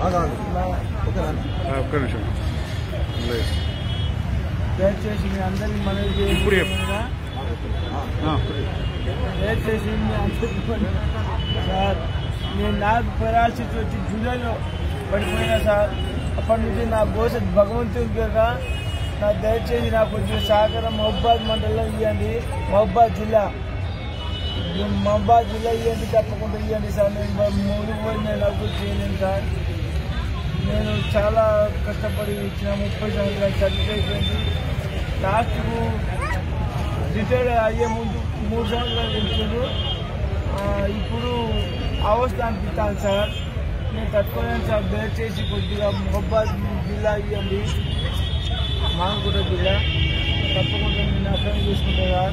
ఒక్క నిమిషం లేదు. దయచేసి మీ అందరికీ మనవి ఇప్పుడు చెప్పు. చేస్తున్నా. ఆ, దయచేసి మీ అందరికీ మనవి- సార్ నేను నాకు పెరాలసిస్ వచ్చి జూలైలో పడిపోయినా సార్ అప్పటి నుంచి నా భవిష్యత్ భగవంతుని కాక నా దయచేసి నాకు కొంచెం సహకారం మహబాద్ మండలంలో ఇవ్వండి మహబాద్ జిల్లా ఈ మహబాద్ జిల్లా ఇవ్వండి తప్పకుండా ఇవ్వండి సార్ నేను మ- మూడు పోయి నేను అభివృద్ధి చేయలేను సార్ నేను చాలా కష్టపడి ఇచ్చిన ముప్పై సంవత్సరాలు చదివిపోయింది లాస్ట్కు రిటైర్ అయ్యే ముందు మూడు సంవత్సరాలు ఇచ్చారు ఆ, ఇప్పుడు అవస్థ అనిపిస్తాను సార్ నేను తట్టుకోలేను సార్ దయచేసి కొద్దిగా మొహబాద్ జిల్లా ఇవ్వండి మాంకుట జిల్లా తప్పకుండా నేను అర్థం చేసుకుంటా సార్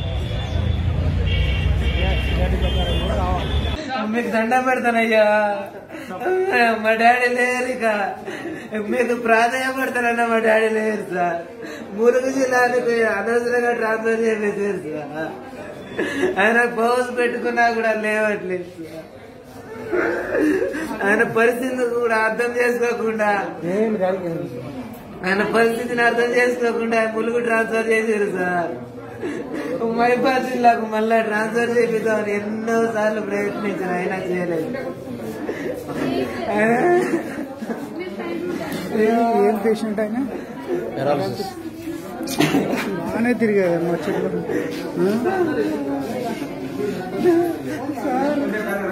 దాని ప్రకారం కూడా రావాలి మీకు దండం పెడతానయ్యా మా డాడీ లేరు ఇక మీకు ప్రాధాన్యపడతానన్న మా డాడీ లేరు సార్ ములుగు జిల్లానికి అనవసరంగా ట్రాన్స్ఫర్ చేసేసారు సార్ ఆయన పౌజ్ పెట్టుకున్నా కూడా లేవట్లేదు సార్ ఆయన పరిస్థితిని కూడా అర్థం చేసుకోకుండా ఆయన పరిస్థితిని అర్థం చేసుకోకుండా ములుగు ట్రాన్స్ఫర్ చేశారు సార్ మైబాద్ జిల్లాకు మళ్ళా ట్రాన్స్ఫర్ చేపిద్దామని ఎన్నో సార్లు ప్రయత్నించిన అయినా చేయలేదు ఏం పేషెంట్ అయినా బాగానే తిరిగారు మా చెట్లు